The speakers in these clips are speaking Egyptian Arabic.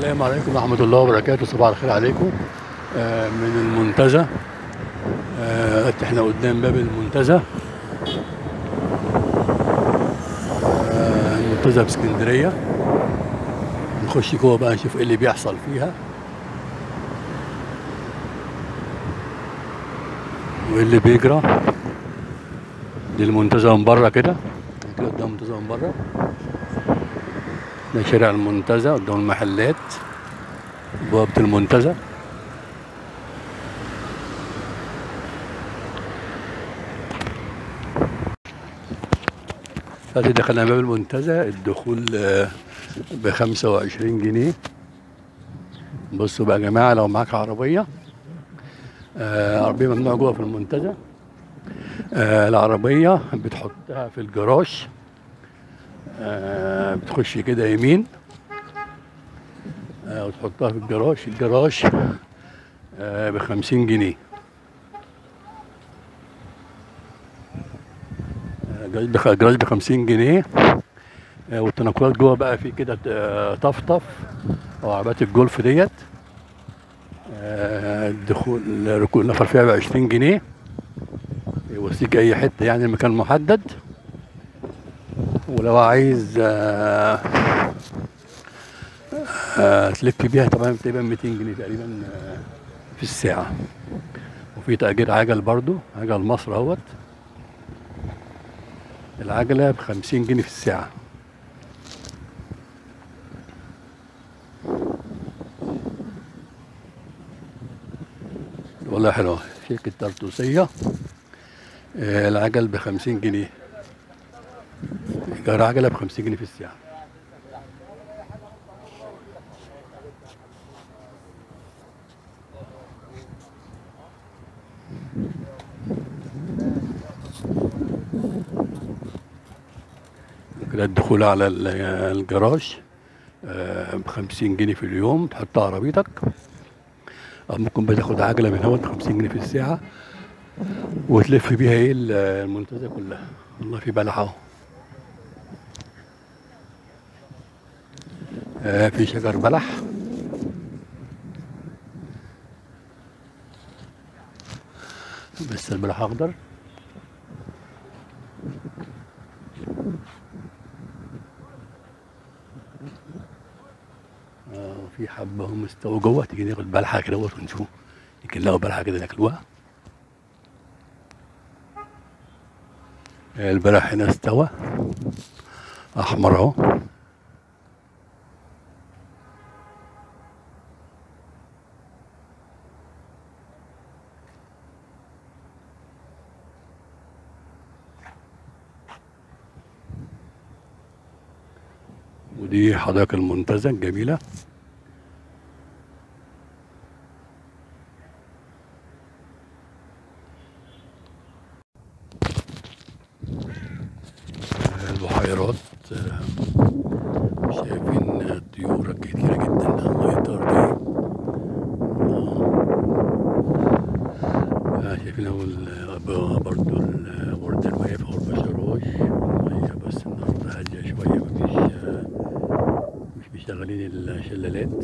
السلام عليكم ورحمة الله وبركاته صباح الخير عليكم آه، من المنتزه آه، دلوقتي احنا قدام باب المنتزه آه، المنتزه في اسكندرية نخش جوه بقى نشوف ايه اللي بيحصل فيها وايه اللي بيجرى دي المنتزه من بره كده كده قدام المنتزه من بره ده شارع المنتزه قدام المحلات بوابة المنتزه دلوقتي دخلنا باب المنتزه الدخول ب 25 جنيه بصوا بقى يا جماعة لو معاك عربية آه، عربية ممنوع جوه في المنتزه آه، العربية بتحطها في الجراج آه، بتخش كده يمين آه، وتحطها في الجراج الجراج ب 50 جنيه آه، الجراج الجراج ب 50 جنيه آه، والتنقلات جوه بقى في كده آه، طفطف او عربيات الجولف ديت آه، الدخول ركوب النفر فيها ب 20 جنيه يوصيك اي حته يعني مكان محدد ولو عايز آه، آه، تلف بيها طبعا تقريبا 200 جنيه تقريبا آه، في الساعة وفي تأجير عجل برضو عجل مصر اهوت العجلة ب 50 جنيه في الساعة والله حلوة شركة طرطوسية آه، العجل ب 50 جنيه إيجار عجلة ب 50 جنيه في الساعة كده الدخول على ال- الجراج ب 50 جنيه في اليوم تحط عربيتك أو ممكن بتاخد عجلة من هون ب 50 جنيه في الساعة وتلف بيها ايه ال- المنتزه كلها والله في بلح اهو آه، في شجر بلح بس البلح اخضر آه، في حبة هم استووا جوه تيجي ناخد بلحة كده ونشوف يمكن نلاقوا بلحة كده ناكلوها البلح هنا استوى احمر اهو ودي حدائق المنتزه الجميله البحيرات آه، شايفين الطيور كتيرة جدا الله يطار دي آه، شايفين اهو ال- ب- برضو الورد المية في غرفة شروش المية بس النهاردة هادية شوية مفيش آه، مش مشغلين الشلالات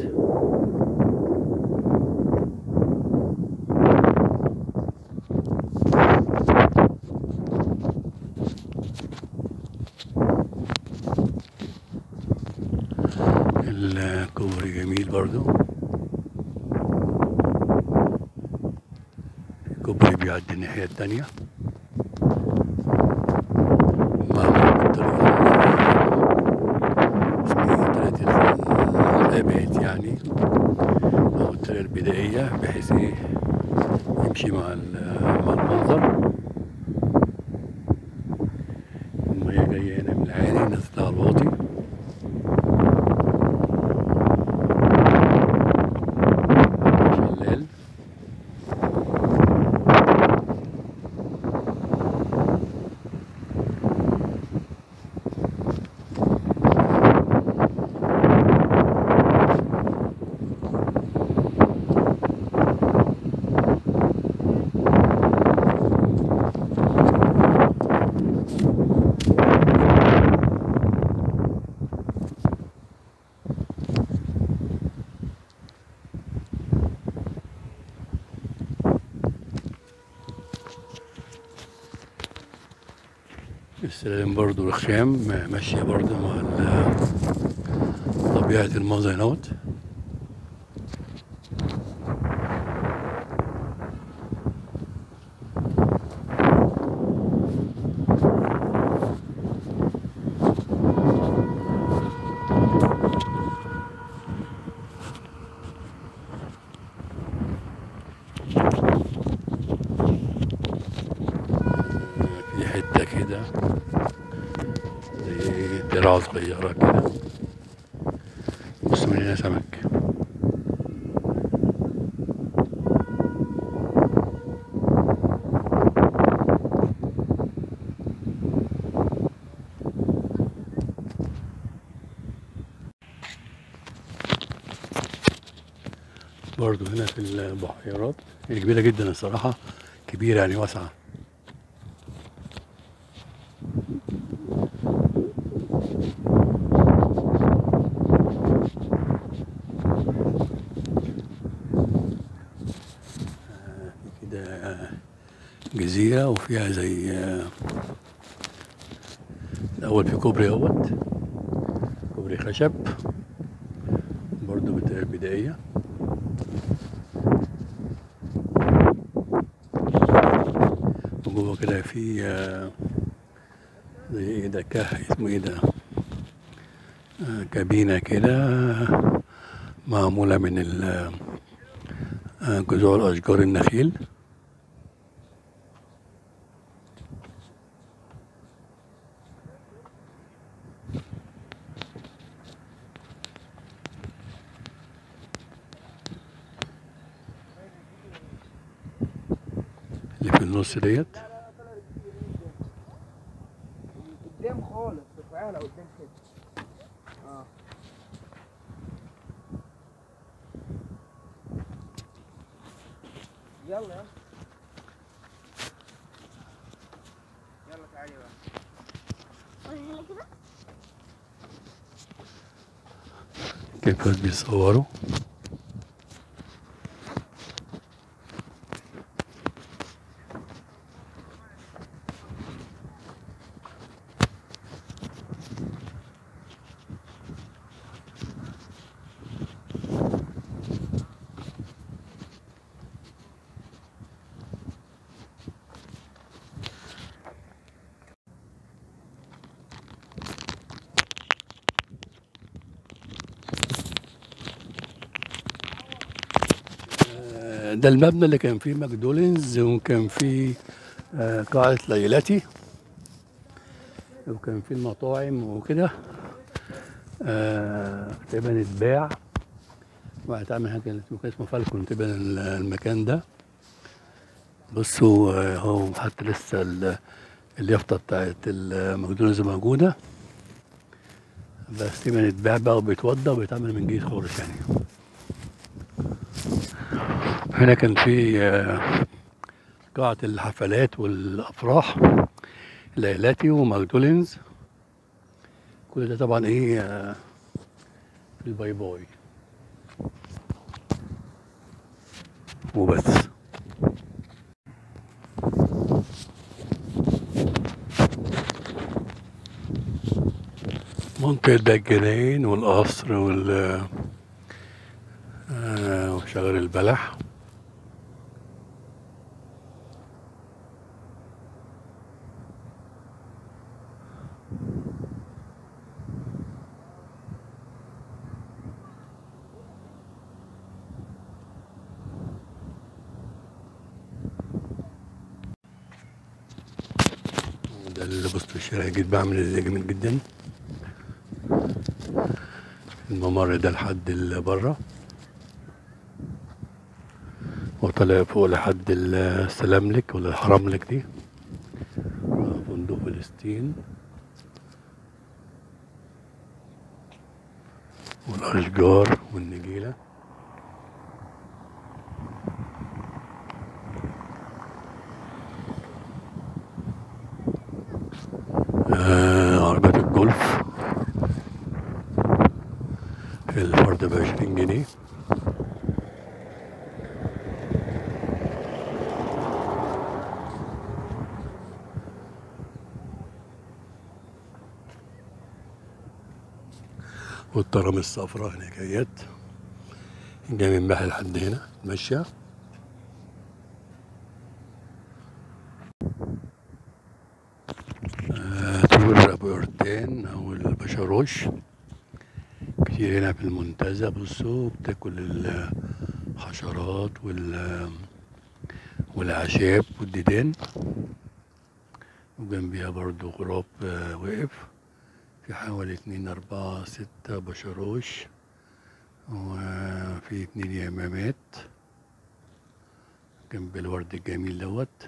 الكوبري جميل برضو كوبري بيعدي الناحية التانية معمول بالطريقة ال- اسمها طريقة الآبات يعني أو الطريقة البدائية بحيث إيه يمشي مع ال- مع المنظر المية جاية هنا من العالي نازلة على الواطي شلال السلالم برضو رخام ماشية برضو مع ال- طبيعة المنظر هنوت في حتة كده زي ترعة صغيرة كده بص من هنا سمك برضو هنا في البحيرات هي كبيرة جدا الصراحة كبيرة يعني واسعة كده جزيرة وفيها زي الأول في كوبري اهوت كوبري خشب برضو بت- بدائية وجوه كده في آه، زي ايه ده كهف اسمه ايه ده آه، كابينة كده معمولة من ال- آه، جذوع الأشجار النخيل اللي في النص ديت قدام خالص تعالى قدام كده اه يلا يلا يلا تعالي بقى وريني كده كيف بس بيصوروا آه، ده المبنى اللي كان فيه ماكدونالدز وكان فيه آه، قاعة ليلتي وكان فيه المطاعم وكده آه، تقريبا اتباع وهتعمل حاجة كان اسمه كان اسمه فالكون تقريبا ال- المكان ده بصوا آه، هو حتى لسه ال- اليافطة بتاعت الماكدونالدز موجودة بس تقريبا اتباع بقى وبيتوضى وبيتعمل من جديد خالص يعني هنا كان في آه، قاعة الحفلات والأفراح ليلاتي وماكدولينز كل ده طبعا ايه آه، في الباي باي وبس منطقة دجنين والقصر وال آه، وشجر البلح ده اللي بص في الشارع جيت بعمل ازاي جميل جدا الممر ده لحد اللي بره وطلع فوق لحد السلاملك ولا الحرملك دي فندق فلسطين والأشجار والنجيلة آه عربيات الجولف الفرد بعشرين جنيه والطرم الصفراء هنا جايت جاي من بحر لحد هنا ماشية آه، طيور ابو قرتين او البشروش كتير هنا في المنتزه بصوا بتاكل الحشرات وال والاعشاب والديدان وجنبيها برضو غراب آه، وقف في حوالي اتنين اربعة ستة بشروش وفي اتنين يمامات جنب الورد الجميل دوت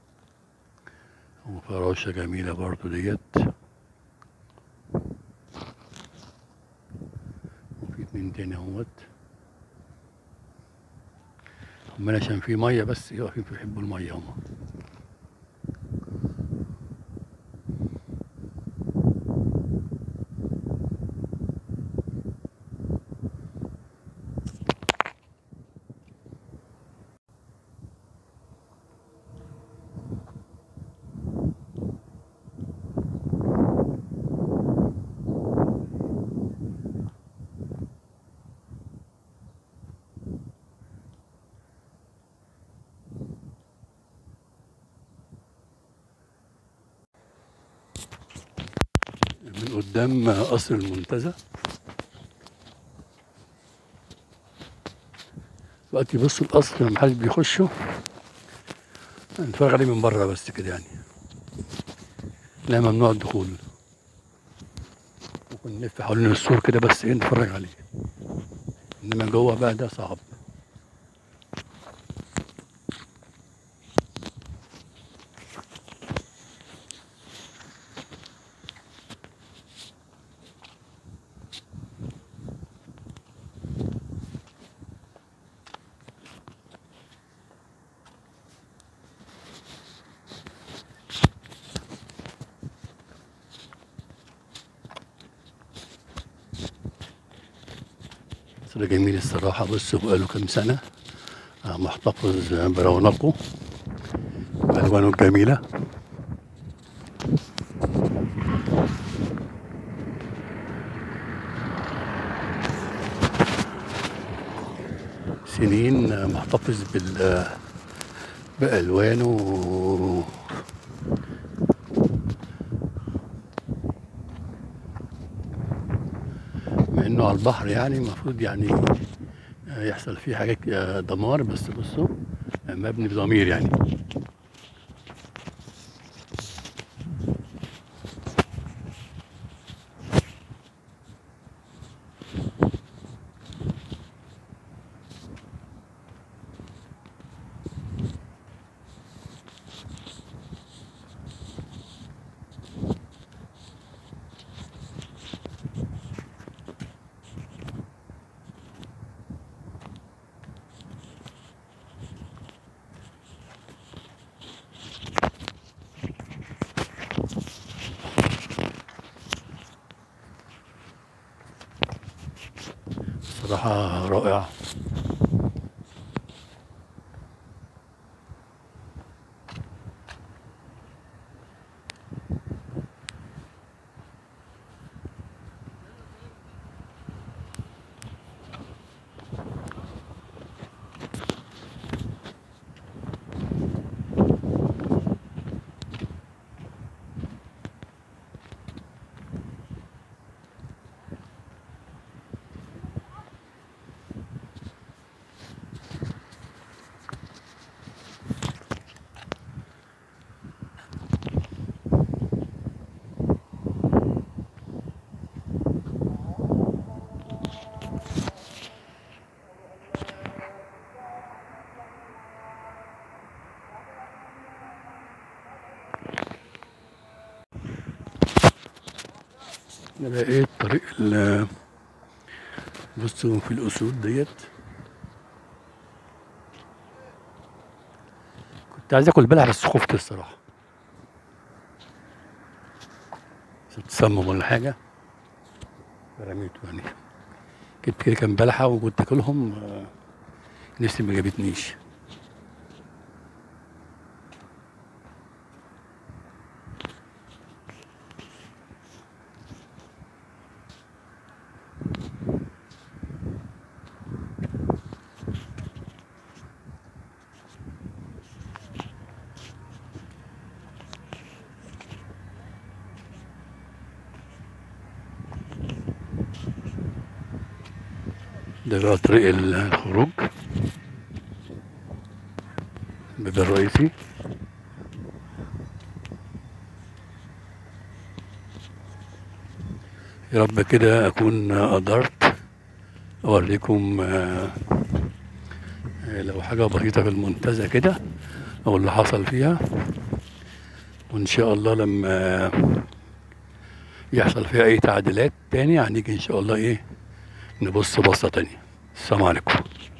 وفراشة جميلة برضو ديت وفي اتنين تاني اهوت هما عشان في مية بس واقفين بيحبوا المية هما من قدام قصر المنتزه دلوقتي بصوا القصر لما محدش بيخشه نتفرج عليه من بره بس كده يعني لا ممنوع الدخول ممكن نلف حوالين السور كده بس ايه نتفرج عليه انما جوه بقى ده صعب قصر جميل الصراحة بصوا بقاله كام سنة آه، محتفظ برونقه بألوانه الجميلة سنين آه، محتفظ بال آه، بألوانه و- مع انه على البحر يعني المفروض يعني آه، يحصل فيه حاجات آه، دمار بس بصوا آه، مبني بضمير يعني صراحة رائع انا لقيت طريق ال بصوا في الاسود ديت كنت عايز اكل بلح بس خفت الصراحه عشان تسمم ولا حاجه فرميته يعني جبت كده كام بلحه وكنت اكلهم آه، نفسي ما جابتنيش ده بقى طريق الخروج الباب الرئيسي يا رب كده أكون قدرت أوريكم آه، آه، لو حاجة بسيطة في المنتزه كده أو اللي حصل فيها وإن شاء الله لما يحصل فيها أي تعديلات تاني هنيجي إن شاء الله إيه نبص بصة تانية السلام عليكم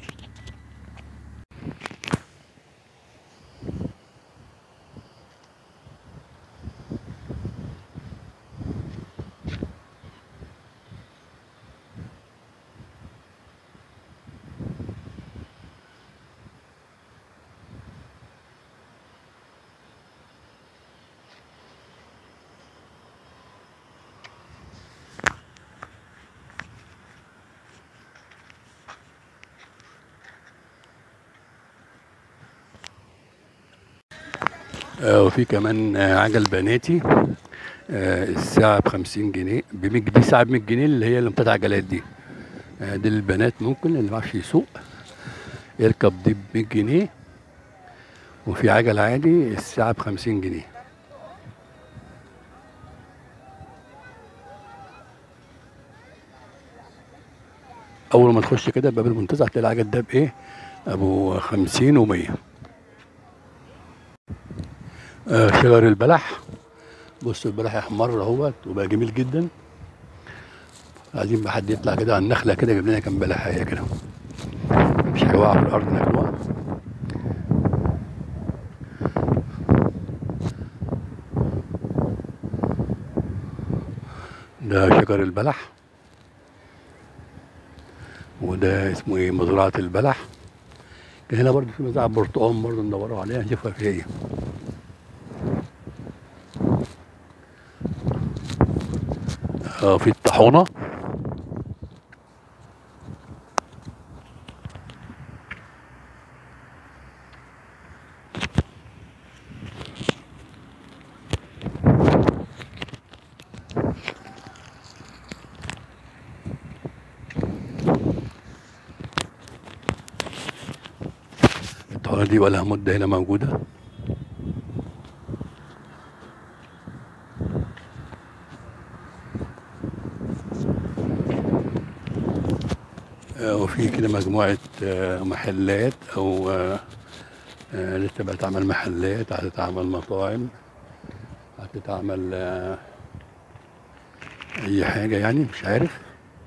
آه، وفي كمان آه، عجل بناتي آه، الساعة بخمسين جنيه بمية دي ساعة بمية جنيه اللي هي اللي بتاعت عجلات دي آه، دي للبنات ممكن اللي معرفش يسوق يركب دي بمية جنيه وفي عجل عادي الساعة بخمسين جنيه أول ما تخش كده باب المنتزه هتلاقي العجل ده بإيه؟ أبو خمسين ومية آه، شجر البلح بصوا البلح احمر اهوت وبقى جميل جدا عايزين بقى حد يطلع كده على النخله كده يجيب لنا كام بلحايه كده مش هيوقع في الارض ناكلوها ده شجر البلح وده اسمه ايه مزرعه البلح كان هنا برضه في مزرعه برتقال برضه ندوروا عليها نشوفها فيها ايه آه، في الطاحونة الطاحونة دي بقى لها مدة هنا موجودة آه، وفي كده مجموعة آه، محلات أو آه، آه، لسه بتعمل محلات هتتعمل مطاعم هتتعمل آه، أي حاجة يعني مش عارف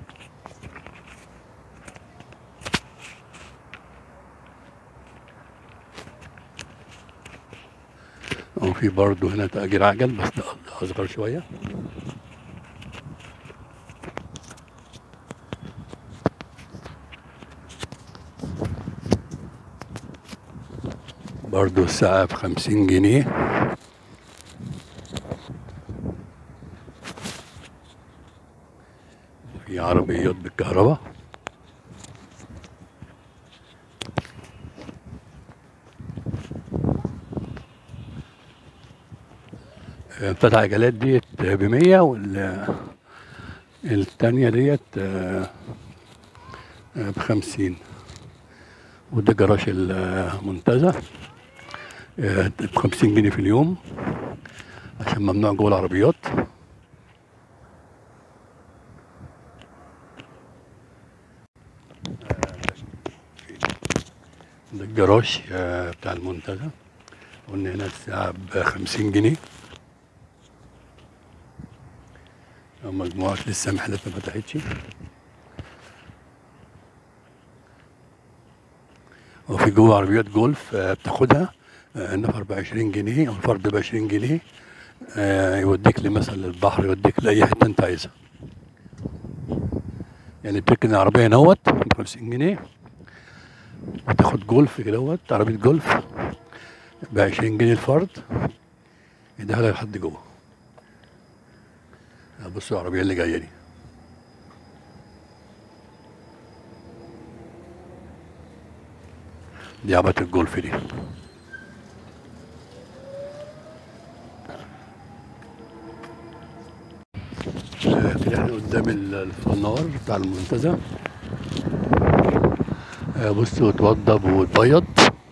وفي برضه هنا تأجير عجل بس ده أصغر شوية برضو الساعة بخمسين جنيه في عربيات بالكهرباء آه، بتاعت عجلات ديت بمية وال التانية ديت آه، آه، بخمسين وده جراج المنتزه ب 50 جنيه في اليوم عشان ممنوع جوه العربيات ده الجراج آه، بتاع المنتزه قلنا هنا الساعة ب 50 جنيه مجموعة لسه محلات ما فتحتش وفي جوه عربيات جولف آه، بتاخدها آه، النفر ب 20 جنيه او الفرد ب 20 جنيه آه، يوديك لي مثلا للبحر يوديك لاي حته انت عايزها يعني بتركن العربيه نوت ب 50 جنيه وتاخد جولف كدهوت عربيه جولف ب 20 جنيه الفرد يديها لك لحد جوه آه، بصوا العربيه اللي جايه دي دي عبة الجولف دي آه، كده احنا قدام ال- الفنار بتاع المنتزه آه، بص وتوضب وتبيض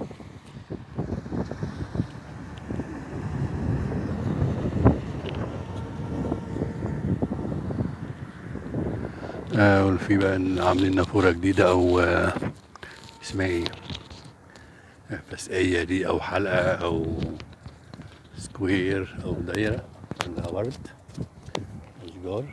آه وفي بقى إن عاملين نافورة جديدة أو آه اسمها ايه آه، فسقية دي أو حلقة أو سكوير أو دايرة عندها ورد أشجار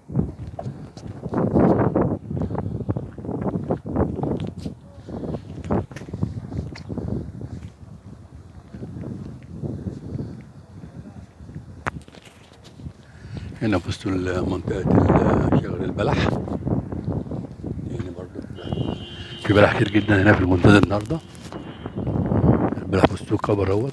هنا في وسط منطقة ال- شجر البلح يعني برضو في بلح كتير جدا هنا في المنتزه النهارده البلح بصوا كبر اهوت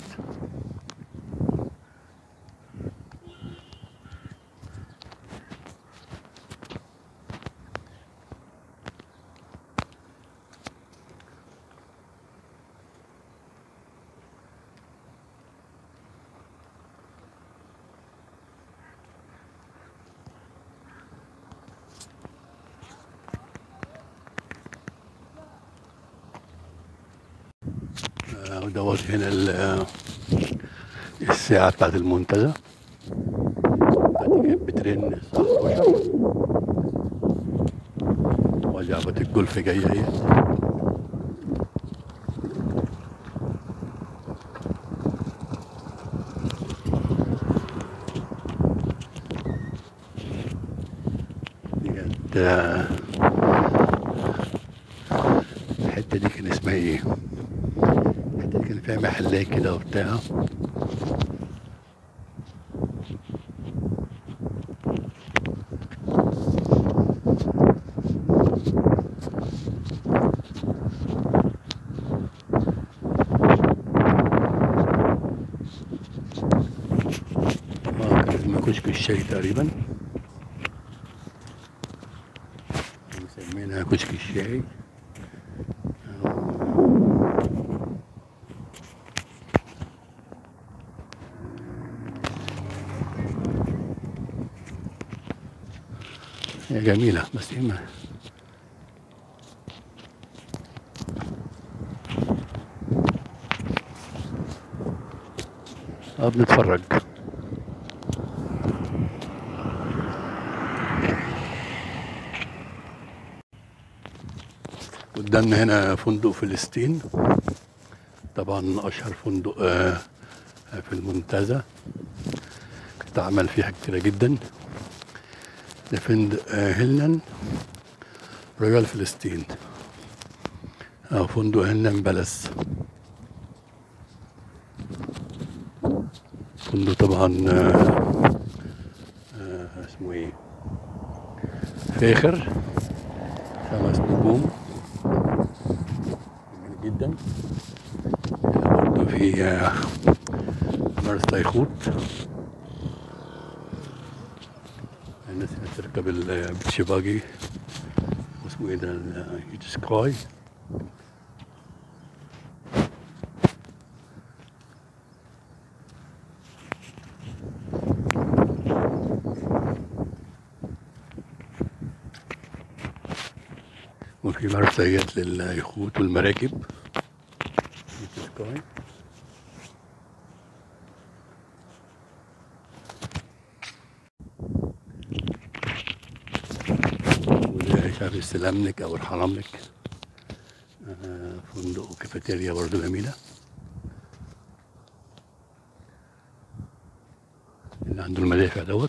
آه، ودوت هنا ال- آه، الساعة بتاعت المنتزه بتاعتي كانت بترن الساعة 11 ولعبة الجولف جاية اهي دي كانت آه، الحتة دي كان اسمها ايه؟ الحتة دي كان فيها محلات كده وبتاع اه كان اسمها كشك الشاي تقريبا مسمينها كشك الشاي هي جميلة بس إيه ما اه بنتفرج قدامنا هنا فندق فلسطين طبعا أشهر فندق آه، في المنتزه اتعمل فيها كتيرة جدا ده فندق آه، هيلنان رويال فلسطين أو فندق هيلنان بالاس فندق طبعا آه، آه، اسمه ايه فاخر خمس نجوم جميل جدا هنا برضه في آه، مرسى يخوت الناس اللي تركب البيتش باجي واسمه ايه ده الهيت سكاي وفي مرسيات لليخوت والمراكب هيت سكاي وده مش عارف السلامنك او الحرامنك آه، فندق وكافيتيريا برضه جميله اللي عنده المدافع دوت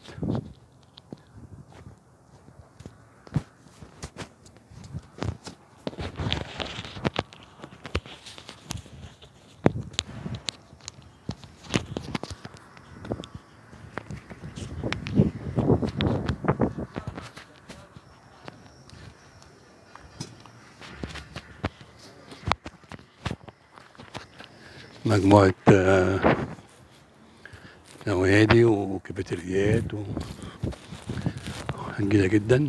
مجموعة آه، نوادي وكافيتريات و جميلة جدا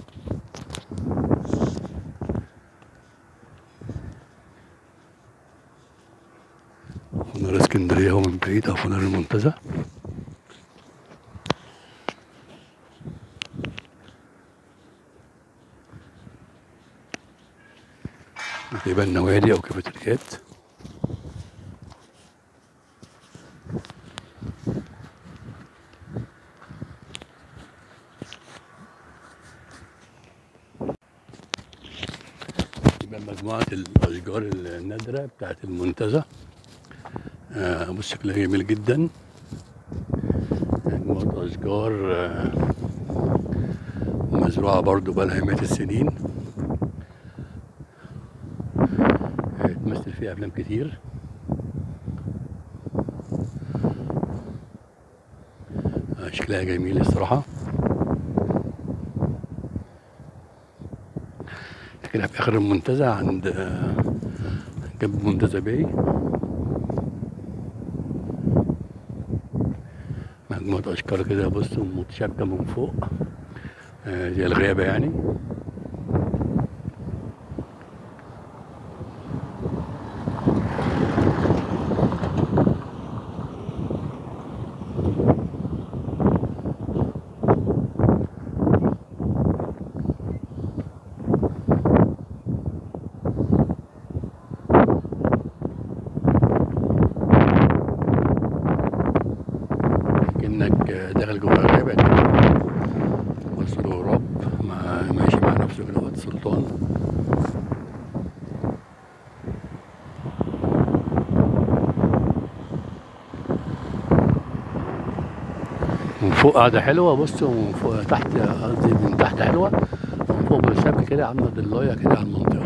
فنار اسكندرية هو من بعيد أو فنار المنتزه تبقى نوادي او كافيتريات يبقى مجموعة الأشجار النادرة بتاعت المنتزه آه بص شكلها جميل جدا مجموعة أشجار آه مزروعة برضو بقالها مئات السنين آه، تمثل فيها أفلام كتير آه، شكلها جميل الصراحة كده في آخر المنتزه عند آه، جنب منتزه باي مجموعة أشجار كده بص متشابكة من فوق آه، زي الغابة يعني كأنك آه، داخل جوه الغابة كده بص له رب مع ماشي مع نفسه كده وقت سلطان من فوق قاعدة حلوة بص ومن فوق تحت قصدي من تحت حلوة ومن فوق بالسبك كده عاملة ضلاية كده على المنطقة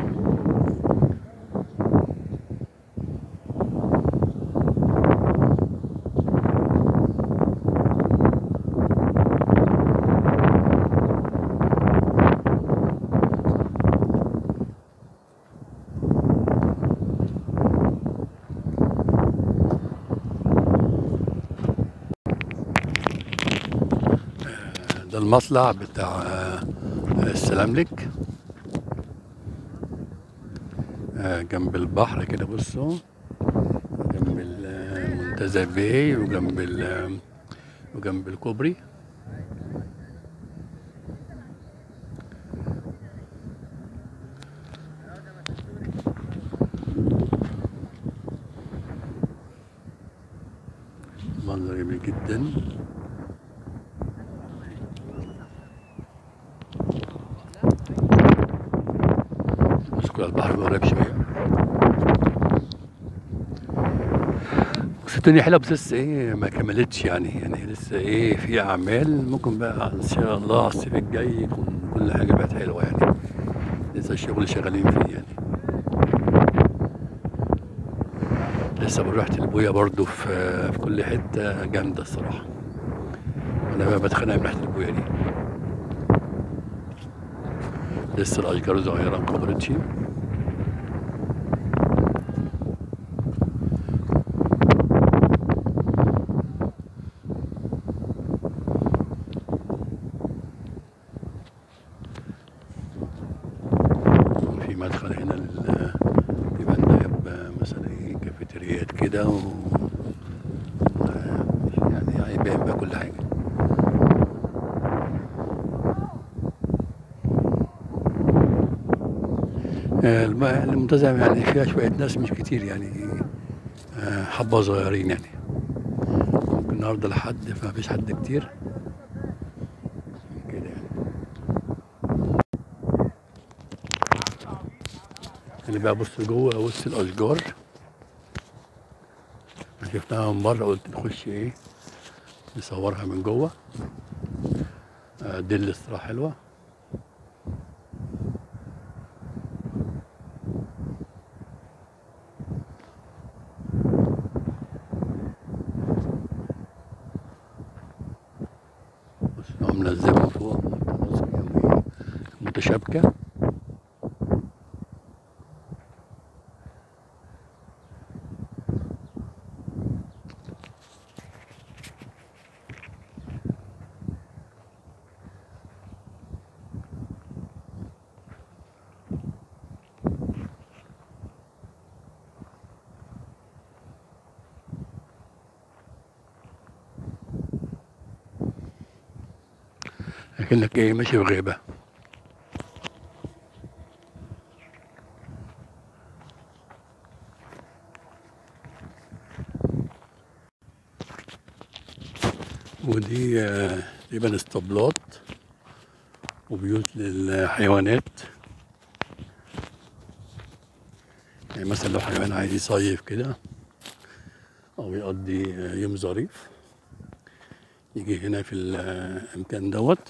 ده المطلع بتاع آه، السلاملك آه، جنب البحر كده بصوا جنب المنتزه باي وجنب ال وجنب الكوبري منظر جميل جدا بس كل البحر قريب شوية بس الدنيا حلوة بس لسه ايه ما كملتش يعني يعني لسه ايه في اعمال ممكن بقى ان شاء الله على الصيف الجاي يكون كل حاجة بقت حلوة يعني لسه الشغل شغالين فيه يعني لسه ريحة البوية برضو في في كل حتة جامدة الصراحة أنا بقى بتخانق من ريحة البوية دي لسه الأشجار صغيرة ما كبرتش في مدخل هنا لل يبقى يبقى مثلا ايه كافيتريات كده و... و- يعني هيبان بقى كل حاجة آه، الم- المنتزه يعني فيها شوية ناس مش كتير يعني آه، حبة صغيرين يعني ممكن النهاردة لحد فما فيش حد كتير كده يعني اللي بقى بص جوه وسط الأشجار أنا شفناها من بره قلت نخش ايه نصورها من جوه آه، دي الصراحة حلوة بص هو منزلها من فوق بص يعني متشابكة لكنك ايه ماشي في غابة ودي آه، تقريبا اسطبلات وبيوت للحيوانات يعني مثلا لو حيوان عايز يصيف كده أو يقضي آه، يوم ظريف يجي هنا في المكان دوت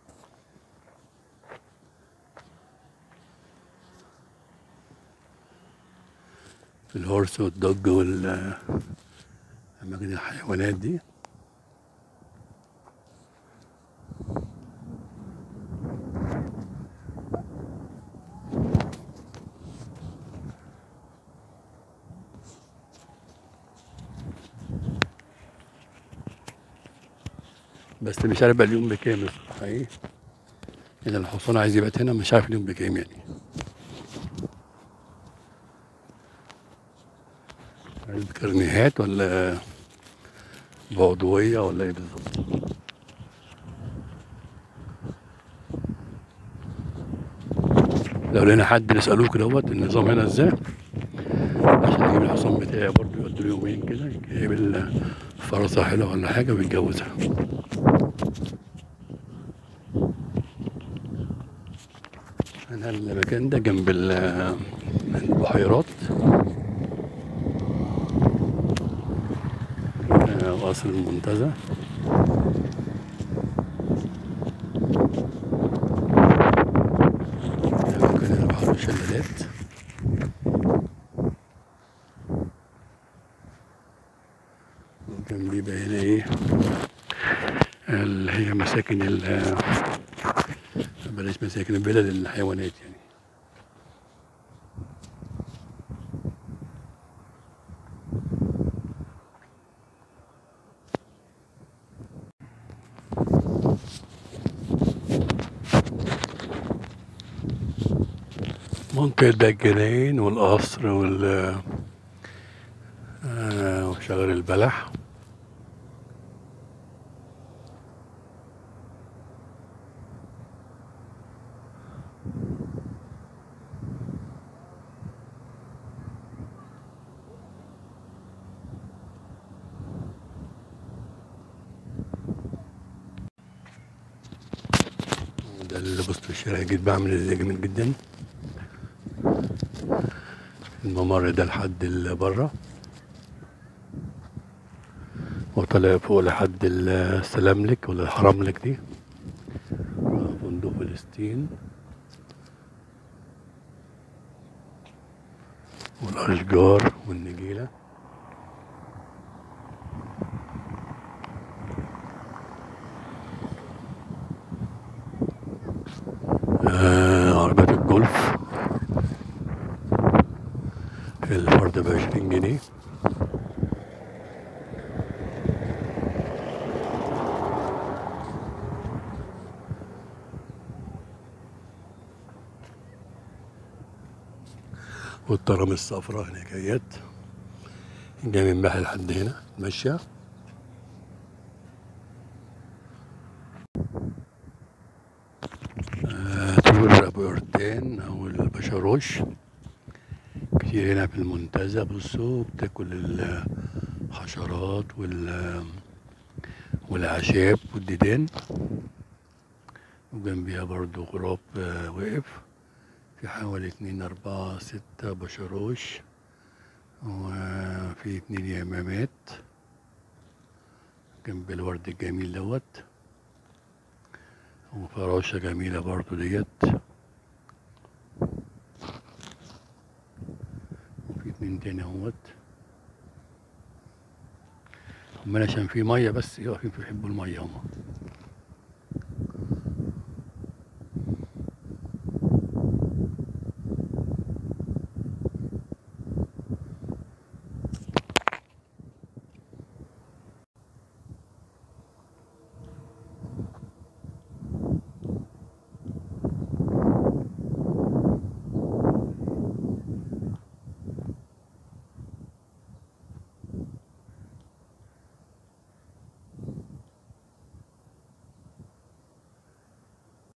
في الهورس والدوج وال أماكن الحيوانات دي بس مش عارف بقى اليوم بكام الصراحة ايه إذا الحصان عايز يبات هنا مش عارف اليوم بكام يعني هل بكرنيهات ولا بعضوية ولا ايه بالظبط لو لقينا حد نسألوه كده دوت النظام هنا ازاي عشان اجيب الحصان بتاعي برضه يقضي له يومين كده جايب الفرصة حلوة ولا حاجة ويتجوزها أنا المكان ده جنب ال- البحيرات آه، قصر المنتزه ده مكان البحر والشلالات وجنبي بقى هنا ايه اللي هي مساكن ال بلاش مساكن البلد الحيوانات يعني منطقة ده الجناين والقصر وال آه، وشجر البلح ده اللي بص في الشارع جيت بعمل ازاي جميل جدا الممر ده لحد اللي بره وطلع فوق لحد السلاملك ولا الحرملك دي فندق فلسطين والأشجار والنجيلة آه عربيات الجولف الفرد بعشرين جنيه والطرام الصفراء هناك اهيت جاي من بحر لحد هنا ماشية آه، طول ابو قردان او البشروش كتير هنا في المنتزه بصوا بتاكل الحشرات وال والاعشاب والديدان وجنبيها برضو غراب آه، واقف في حوالي اتنين اربعة ستة بشروش وفي اتنين يمامات جنب الورد الجميل دوت وفراشة جميلة برضو ديت وفي اتنين تاني اهوت هما عشان في مية بس واقفين بيحبوا المية هما